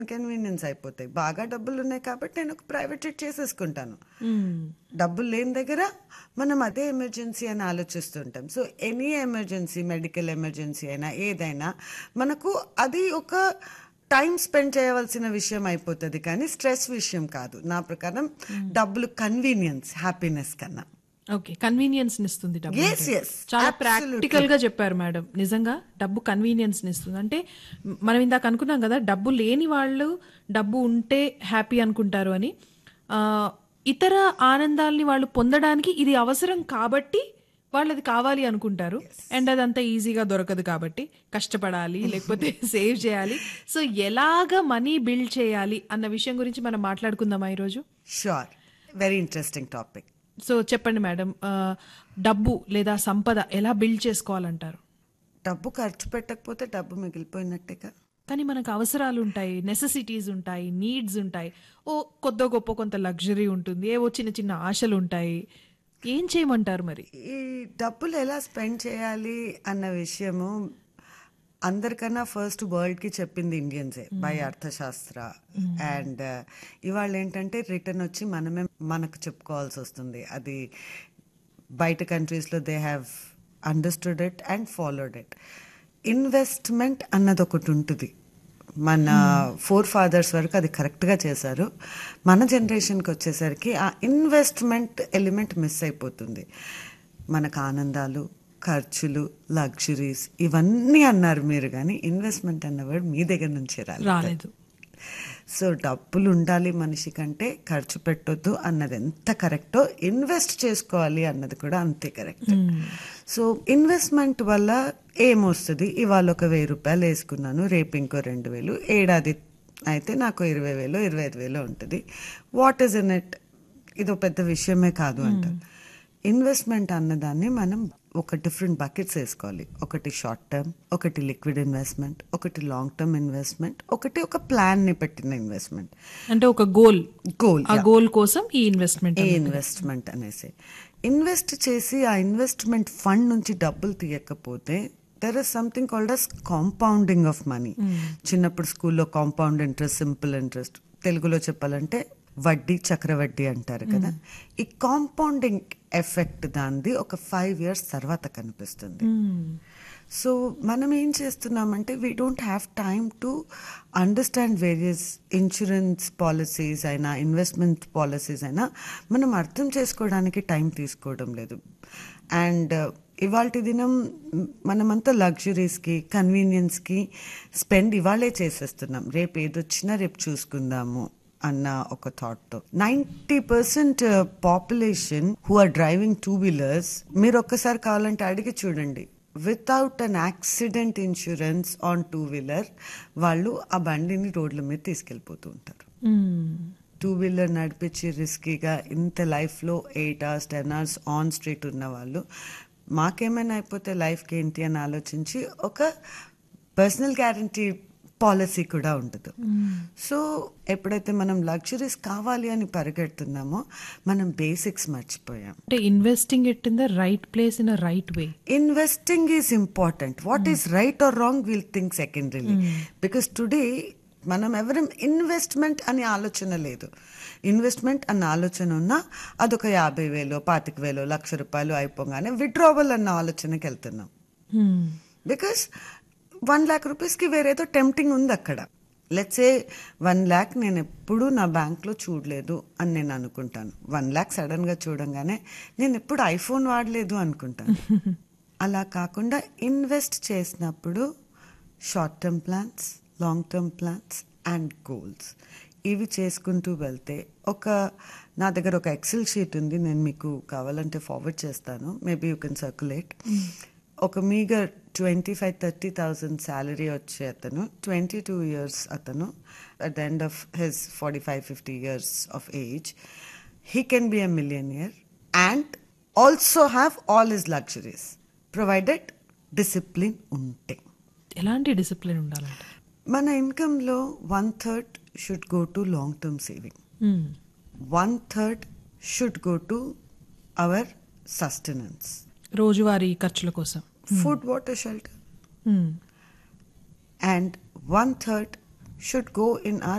Convenience అయిపోతాయి బాగా డబ్బులు ఉన్నాయి కాబట్టి నేను ఒక ప్రైవేట్ జెట్ చేసేసుకుంటాను డబ్బులు లేని దగ్గర మనం అదే ఎమర్జెన్సీ అని ఆలోచిస్తుంటాం so any emergency medical emergency అయినా ఏదైనా మనకు అది ఒక టైం స్పెండ్ చేయవలసిన విషయం అయిపోతుంది కానీ స్ట్రెస్ విషయం కాదు నా ప్రకారం డబ్బులు కన్వీనియన్స్ హ్యాపీనెస్ కన్నా ఓకే కన్వీనియన్స్ ఇస్తుంది డబ్బు Yes, అంటే. yes. చాలా Absolutely. ప్రాక్టికల్ గా చెప్పారు మేడం నిజంగా డబ్బు కన్వీనియన్స్ ఇస్తుంది అంటే మ్, మనం ఇందాక అనుకున్నాం కదా డబ్బు లేని వాళ్ళు డబ్బు ఉంటే హ్యాపీ అనుకుంటారు అని ఆ, ఇతర ఆనందాల్ని వాళ్ళు పొందడానికి ఇది అవసరం కాబట్టి వాళ్ళు అది కావాలి అనుకుంటారు అండ్ అదంతా ఈజీగా దొరకదు కాబట్టి కష్టపడాలి లేకపోతే సేవ్ చేయాలి సో ఎలాగ మనీ బిల్డ్ చేయాలి అన్న విషయం గురించి మనం మాట్లాడుకుందామా ఈరోజు sure very interesting topic so చెప్పండి మేడం ఆ, డబ్బు లేదా సంపద ఎలా బిల్డ్ చేసుకోవాలంటారు డబ్బు ఖర్చు పెట్టకపోతే డబ్బు మిగిలిపోయినట్టేగా కానీ మనకు అవసరాలు ఉంటాయి నెసెసిటీస్ ఉంటాయి నీడ్స్ ఉంటాయి ఓ కొద్ది గొప్ప కొంత లగ్జరీ ఉంటుంది ఏవో చిన్న చిన్న ఆశలు ఉంటాయి ఏం చేయమంటారు మరి ఈ డబ్బులు ఎలా స్పెండ్ చేయాలి అన్న విషయము అందరికన్నా ఫస్ట్ వరల్డ్కి చెప్పింది ఇండియన్సే బై అర్థశాస్త్ర అండ్ ఇవాళ ఏంటంటే రిటర్న్ వచ్చి మనమే మనకు చెప్పుకోవాల్సి వస్తుంది అది బయట కంట్రీస్లో they have understood it and followed it investment అన్నది ఒకటి ఉంటుంది మన ఫోర్ ఫాదర్స్ వరకు అది కరెక్ట్గా చేశారు మన జనరేషన్కి వచ్చేసరికి ఆ ఇన్వెస్ట్మెంట్ ఎలిమెంట్ మిస్ అయిపోతుంది మనకు ఆనందాలు ఖర్చులు లగ్జరీస్ ఇవన్నీ అన్నారు మీరు కానీ ఇన్వెస్ట్మెంట్ అన్న వర్డ్ మీ దగ్గర నుంచి రాలేదు రాలేదు సో డబ్బులు ఉండాలి మనిషి కంటే ఖర్చు పెట్టొద్దు అన్నది ఎంత కరెక్టో ఇన్వెస్ట్ చేసుకోవాలి అన్నది కూడా అంతే కరెక్ట్ సో ఇన్వెస్ట్మెంట్ వల్ల ఏమొస్తుంది ఇవాళ ఒక వెయ్యి రూపాయలు వేసుకున్నాను రేపు ఇంకో రెండు వేలు ఏడాది అయితే నాకు ఇరవై వేలు ఇరవై ఐదు వేలు ఉంటుంది వాట్ ఈస్ ఇన్ ఇట్ ఇదో పెద్ద విషయమే కాదు అంట ఇన్వెస్ట్మెంట్ అన్నదాన్ని మనం ఒక డిఫరెంట్ బకెట్స్ వేసుకోవాలి ఒకటి షార్ట్ టర్మ్ ఒకటి లిక్విడ్ ఇన్వెస్ట్మెంట్ ఒకటి లాంగ్ టర్మ్ ఇన్వెస్ట్మెంట్ ఒకటి ఒక ప్లాన్ ని పెట్టిన ఇన్వెస్ట్మెంట్ అంటే ఒక గోల్ గోల్ ఆ గోల్ కోసం ఈ ఇన్వెస్ట్మెంట్ ఏ ఇన్వెస్ట్మెంట్ అనేసి ఇన్వెస్ట్ చేసి ఆ ఇన్వెస్ట్మెంట్ ఫండ్ నుంచి డబ్బులు తీయకపోతే there is something called as compounding of money చిన్నప్పుడు స్కూల్లో కాంపౌండ్ ఇంట్రెస్ట్ సింపుల్ ఇంట్రెస్ట్ తెలుగులో చెప్పాలంటే వడ్డీ చక్రవడ్డీ అంటారు కదా ఈ కాంపౌండింగ్ ఎఫెక్ట్ దానిది ఒక ఫైవ్ ఇయర్స్ తర్వాత కనిపిస్తుంది సో మనం ఏం చేస్తున్నామంటే we don't have time to understand various insurance policies అయినా ఇన్వెస్ట్మెంట్ పాలసీస్ అయినా మనం అర్థం చేసుకోవడానికి టైం తీసుకోవడం లేదు అండ్ ఇవాళ దినం మనమంతా లగ్జరీస్కి కన్వీనియన్స్కి స్పెండ్ ఇవాళే చేసేస్తున్నాం రేపు ఏదొచ్చినా రేపు చూసుకుందాము అన్న ఒక థాట్తో ninety percent population who are driving two wheelers మీరు ఒక్కసారి కావాలంటే అడిగి చూడండి without an accident insurance on two wheeler వాళ్ళు ఆ బండిని రోడ్ల మీద తీసుకెళ్ళిపోతూ ఉంటారు టూ వీలర్ నడిపించి రిస్కీగా ఇంత లైఫ్లో eight hours ten hours on street ఉన్న వాళ్ళు మాకేమైనా అయిపోతే లైఫ్కి ఏంటి అని ఆలోచించి ఒక పర్సనల్ గ్యారంటీ పాలసీ కూడా ఉండదు సో ఎప్పుడైతే మనం లగ్జరీస్ కావాలి అని పరిగెడుతున్నామో మనం బేసిక్స్ మర్చిపోయాం అంటే investing it in the right place in a right way investing is important what is right or wrong will think secondarily because today మనం ఎవరం ఇన్వెస్ట్మెంట్ అనే ఆలోచన లేదు ఇన్వెస్ట్మెంట్ అన్న ఆలోచన ఉన్నా అదొక యాభై వేలు పాతిక వేలు లక్ష రూపాయలు అయిపోగానే విడ్రావల్ అన్న ఆలోచనకి వెళ్తున్నాం బికాస్ వన్ ల్యాక్ రూపీస్కి వేరేదో టెంప్టింగ్ ఉంది అక్కడ లెట్సే వన్ ల్యాక్ నేను ఎప్పుడు నా బ్యాంక్లో చూడలేదు అని నేను అనుకుంటాను వన్ ల్యాక్ సడన్గా చూడంగానే నేను ఎప్పుడు ఐఫోన్ వాడలేదు అనుకుంటాను అలా కాకుండా ఇన్వెస్ట్ చేసినప్పుడు short term plans long term plans and goals ఇవి చేసుకుంటూ వెళ్తే ఒక నా దగ్గర ఒక ఎక్సెల్ షీట్ ఉంది నేను మీకు కావాలంటే ఫార్వర్డ్ చేస్తాను మేబీ యూ కెన్ సర్క్యులేట్ ఒక meagre twenty five thirty thousand salary వచ్చే అతను ట్వంటీ టూ ఇయర్స్ అతను at the end of his forty five fifty years of age he can be a millionaire and also have all his luxuries provided discipline ఉంటే ఎలాంటి discipline ఉండాలంటే మన ఇన్కంలో one third should go to long term saving one third should go to our sustenance రోజువారీ ఖర్చుల కోసం food water shelter Hmm. And one third should go in our